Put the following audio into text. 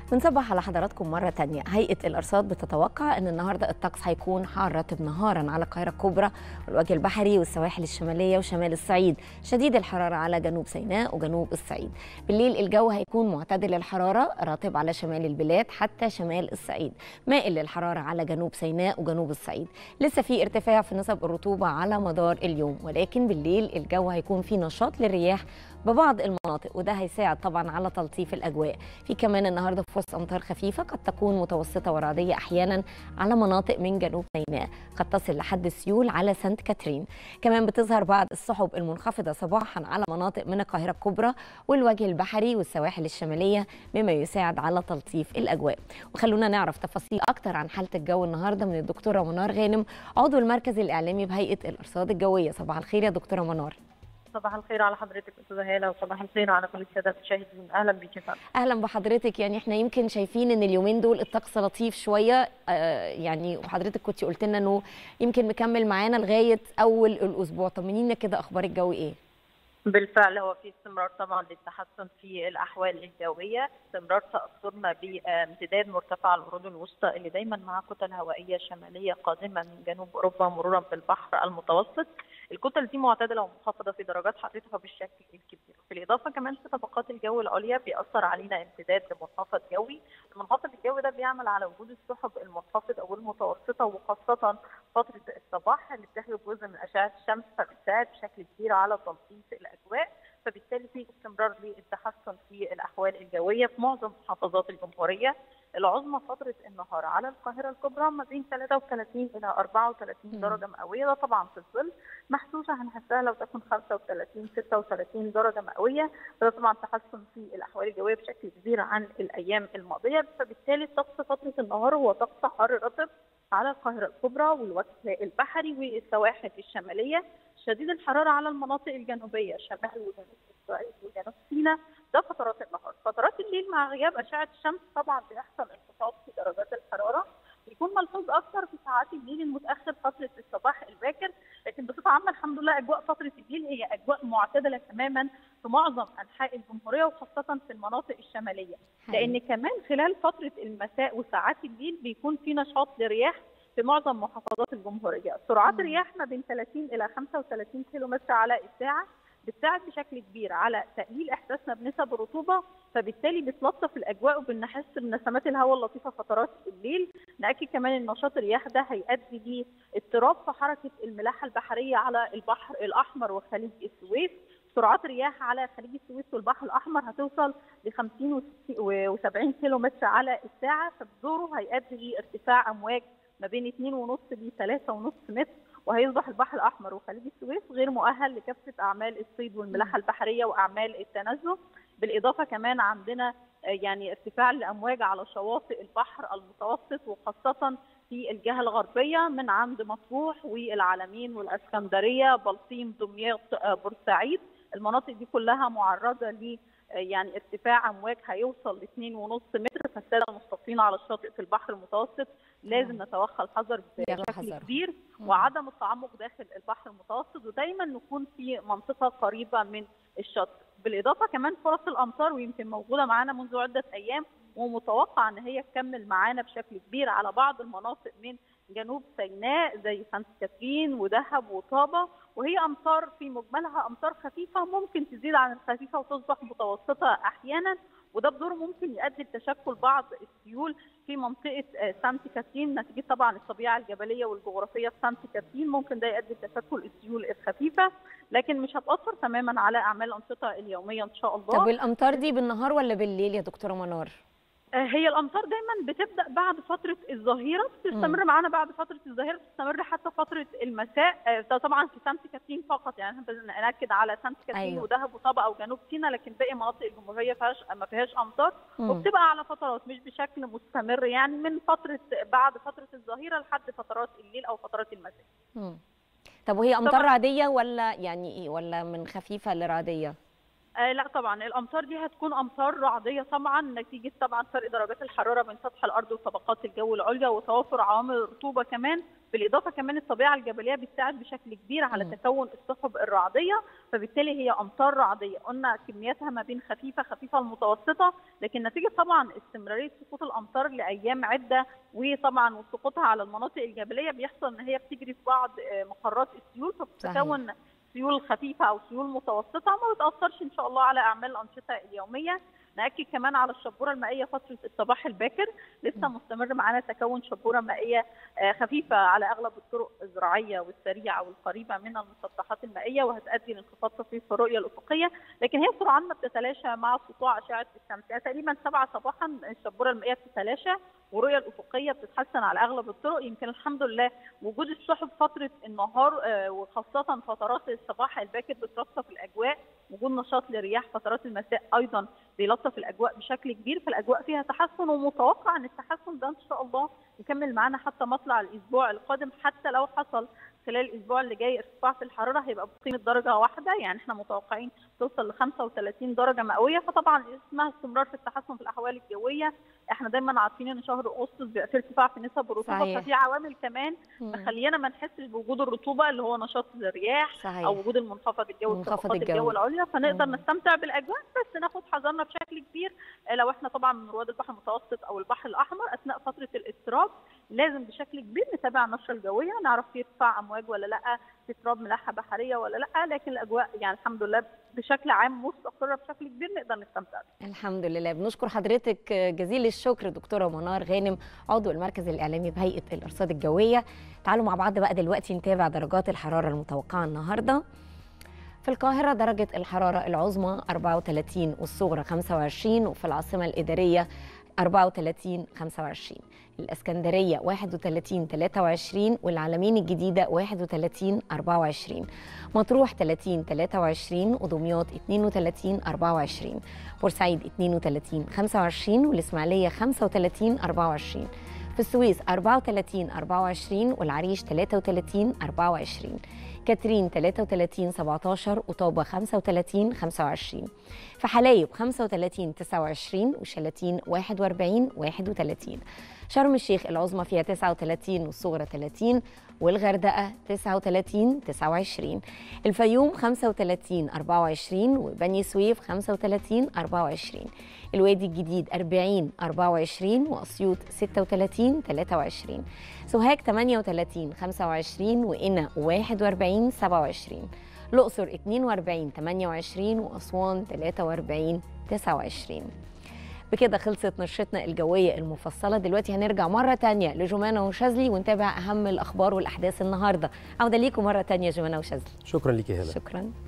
بنصبح على حضراتكم مرة تانية هيئة الأرصاد بتتوقع أن النهاردة الطقس هيكون حار رطب نهارا على القاهرة الكبرى والوجه البحري والسواحل الشمالية وشمال الصعيد شديد الحرارة على جنوب سيناء وجنوب الصعيد بالليل الجو هيكون معتدل الحرارة رطب على شمال البلاد حتى شمال الصعيد مائل للحرارة على جنوب سيناء وجنوب الصعيد لسه في ارتفاع في نسب الرطوبة على مدار اليوم ولكن بالليل الجو هيكون فيه نشاط للرياح ببعض المناطق وده هيساعد طبعا على تلطيف الاجواء في كمان النهارده فرص امطار خفيفه قد تكون متوسطه ورعديه احيانا على مناطق من جنوب سيناء قد تصل لحد سيول على سانت كاترين كمان بتظهر بعض السحب المنخفضه صباحا على مناطق من القاهره الكبرى والوجه البحري والسواحل الشماليه مما يساعد على تلطيف الاجواء وخلونا نعرف تفاصيل اكتر عن حاله الجو النهارده من الدكتوره منار غانم عضو المركز الاعلامي بهيئه الارصاد الجويه صباح الخير يا دكتوره منار صباح الخير على حضرتك استاذه هاله وصباح الخير على كل الساده المشاهدين اهلا بيك يا فندم اهلا بحضرتك يعني احنا يمكن شايفين ان اليومين دول الطقس لطيف شويه آه يعني وحضرتك كنت قلت لنا انه يمكن مكمل معانا لغايه اول الاسبوع طمنينا كده اخبار الجو ايه بالفعل هو في استمرار طبعا للتحسن في الاحوال الجويه استمرار تاثرنا بامتداد مرتفع الورود الوسطى اللي دايما مع كتل هوائيه شماليه قادمه من جنوب اوروبا مرورا بالبحر المتوسط الكتل دي معتدله ومنخفضه في درجات حرارتها بالشكل الكبير بالاضافه كمان في طبقات الجو العليا بيأثر علينا امتداد لمنخفض جوي المنخفض الجوي ده بيعمل على وجود السحب المنخفضه والمتوسطه وخاصه فتره الصباح اللي بتحجب جزء من اشعه الشمس فبتساعد بشكل كبير على تلطيف الاجواء فبالتالي في استمرار للتحسن في الاحوال الجويه في معظم محافظات الجمهوريه العظمى فتره النهار على القاهره الكبرى ما بين 33 الى 34 درجه مئويه ده طبعا في الظل محسوسه هنحسها لو تكون 35 36 درجه مئويه فده طبعا تحسن في الاحوال الجويه بشكل كبير عن الايام الماضيه فبالتالي الطقس فتره النهار هو طقس حار رطب على القاهره الكبرى والوجه البحري والسواحل الشماليه شديد الحراره على المناطق الجنوبيه شمال وجنوب الصعيد وجنوب سيناء ده فترات النهار فترات الليل مع غياب اشعه الشمس طبعا بيحصل انخفاض في درجات الحراره بيكون ملحوظ اكثر في ساعات الليل المتاخر فتره الصباح الباكر لكن بصفه عامه الحمد لله اجواء فتره الليل هي اجواء معتدله تماما في معظم انحاء الجمهوريه وخاصه في المناطق الشماليه لان كمان خلال فتره المساء وساعات الليل بيكون في نشاط لرياح في معظم محافظات الجمهوريه سرعات الرياح ما بين 30 الى 35 كيلو متر على الساعه بتساعد بشكل كبير على تقليل احساسنا بنسب الرطوبه فبالتالي بتلطف الاجواء وبنحس بنسمات الهواء اللطيفه فترات الليل ناكد كمان ان نشاط الرياح ده هيؤدي لاضطراب في حركه الملاحه البحريه على البحر الاحمر وخليج السويس سرعات رياح على خليج السويس والبحر الاحمر هتوصل ل 50 و70 كيلو متر على الساعه فبدوره هيؤدي لارتفاع امواج ما بين 2.5 ل 3.5 متر وهيصبح البحر الاحمر وخليج السويس غير مؤهل لكافه اعمال الصيد والملاحه البحريه واعمال التنزه بالاضافه كمان عندنا يعني ارتفاع الامواج على شواطئ البحر المتوسط وخاصه في الجهه الغربيه من عند مطروح والعلمين والاسكندريه بلطيم دمياط بورسعيد المناطق دي كلها معرضه ل يعني ارتفاع امواج هيوصل ل 2.5 متر فالساده المستوطنين على الشاطئ في البحر المتوسط لازم نتوخى الحذر بشكل كبير وعدم التعمق داخل البحر المتوسط ودايما نكون في منطقه قريبه من الشط بالاضافه كمان فرص الامطار ويمكن موجوده معانا منذ عده ايام ومتوقع ان هي تكمل معانا بشكل كبير على بعض المناطق من جنوب سيناء زي سانت كاترين ودهب وطابه وهي امطار في مجملها امطار خفيفه ممكن تزيد عن الخفيفه وتصبح متوسطه احيانا وده بدوره ممكن يؤدي لتشكل بعض السيول في منطقه سانت كاترين نتيجه طبعا الطبيعه الجبليه والجغرافيه في سانت كاترين ممكن ده يؤدي لتشكل السيول الخفيفه لكن مش هتاثر تماما على اعمال الانشطه اليوميه ان شاء الله طب الامطار دي بالنهار ولا بالليل يا دكتوره منار؟ هي الامطار دايما بتبدا بعد فتره الظهيره بتستمر معانا بعد فتره الظهيره بتستمر حتى فتره المساء ده طبعا في سانت كاترين فقط يعني بناكد على سانت كاترين أيوة. ودهب وطابا او جنوب سيناء لكن باقي مناطق الجمهوريه فيهاش ما فيهاش امطار مم. وبتبقى على فترات مش بشكل مستمر يعني من فتره بعد فتره الظهيره لحد فترات الليل او فترات المساء. مم. طب وهي امطار رعديه ولا يعني ايه ولا من خفيفه لرعديه؟ آه لا طبعا الامطار دي هتكون امطار رعديه طبعا نتيجه طبعا فرق درجات الحراره بين سطح الارض وطبقات الجو العليا وتوافر عوامل الرطوبه كمان بالاضافه كمان الطبيعه الجبليه بتساعد بشكل كبير على مم. تكون السحب الرعديه فبالتالي هي امطار رعديه قلنا كمياتها ما بين خفيفه خفيفه المتوسطه لكن نتيجه طبعا استمراريه سقوط الامطار لايام عده وطبعا وسقوطها على المناطق الجبليه بيحصل ان هي بتجري في بعض آه، مقرات السيول فبتتكون سيول خفيفه او سيول متوسطه ما بتاثرش ان شاء الله على اعمال الانشطه اليوميه ناكد كمان على الشبوره المائيه فتره الصباح الباكر لسه مستمر معانا تكون شبوره مائيه آه، خفيفه على اغلب الطرق الزراعيه والسريعه والقريبه من المسطحات المائيه وهتؤدي لانخفاض طفيف في الرؤيه الافقيه لكن هي سرعان ما بتتلاشى مع سطوع اشعه الشمس يعني تقريبا 7 صباحا الشبوره المائيه بتتلاشى والرؤيه الافقيه بتتحسن على اغلب الطرق يمكن الحمد لله وجود السحب فتره النهار آه، وخاصه فترات الصباح الباكر بتلطف الاجواء وجود نشاط لرياح فترات المساء ايضا بيلطف الاجواء بشكل كبير فالاجواء فيها تحسن ومتوقع ان التحسن ده ان شاء الله يكمل معانا حتى مطلع الاسبوع القادم حتى لو حصل خلال الاسبوع اللي جاي ارتفاع في الحراره هيبقى بقيمه درجه واحده يعني احنا متوقعين توصل ل 35 درجه مئويه فطبعا اسمها استمرار في التحسن في الاحوال الجويه احنا دايما عارفين ان شهر اغسطس بيبقى فيه ارتفاع في نسب الرطوبه صحيح. ففي عوامل كمان مخلينا ما نحسش بوجود الرطوبه اللي هو نشاط الرياح صحيح او وجود المنخفض الجوي منخفض طبقات الجوي. الجو العليا فنقدر مم. نستمتع بالاجواء بس ناخد حذرنا بشكل كبير آه، لو احنا طبعا من رواد البحر المتوسط او البحر الاحمر اثناء فتره الاضطراب لازم بشكل كبير نتابع النشره الجويه نعرف في ارتفاع امواج ولا لا في اضطراب ملاحه بحريه ولا لا لكن الاجواء يعني الحمد لله بشكل عام مستقره بشكل كبير نقدر نستمتع بيها. الحمد لله بنشكر حضرتك جزيل الشكر دكتوره منار غانم عضو المركز الاعلامي بهيئه الارصاد الجويه تعالوا مع بعض بقى دلوقتي نتابع درجات الحراره المتوقعه النهارده في القاهرة درجة الحرارة العظمى 34 والصغرى 25 وفي العاصمة الإدارية 34 25 الإسكندرية 31 23 والعلمين الجديدة 31 24 مطروح 30 23 ودمياط 32 24 بورسعيد 32 25 والإسماعيلية 35 24 في السويس 34 24 والعريش 33 24 كاترين 33 17 وطابة 35 25 في حلايب 35 29 وشلاتين 41 31 شرم الشيخ العظمى فيها 39 والصغرى 30 والغردقة 39 29 الفيوم 35 24 وبني سويف 35 24 الوادي الجديد 40 24 واسيوط 36 23 سوهاج 38 25 وقنا 41 27 الأقصر 42 28 وأسوان 43 29 بكده خلصت نشرتنا الجوية المفصلة دلوقتي هنرجع مرة تانية لجمانة وشاذلي ونتابع أهم الأخبار والأحداث النهاردة عودة ليكم مرة تانية جمانة وشاذلي شكرا لك يا هلا شكرا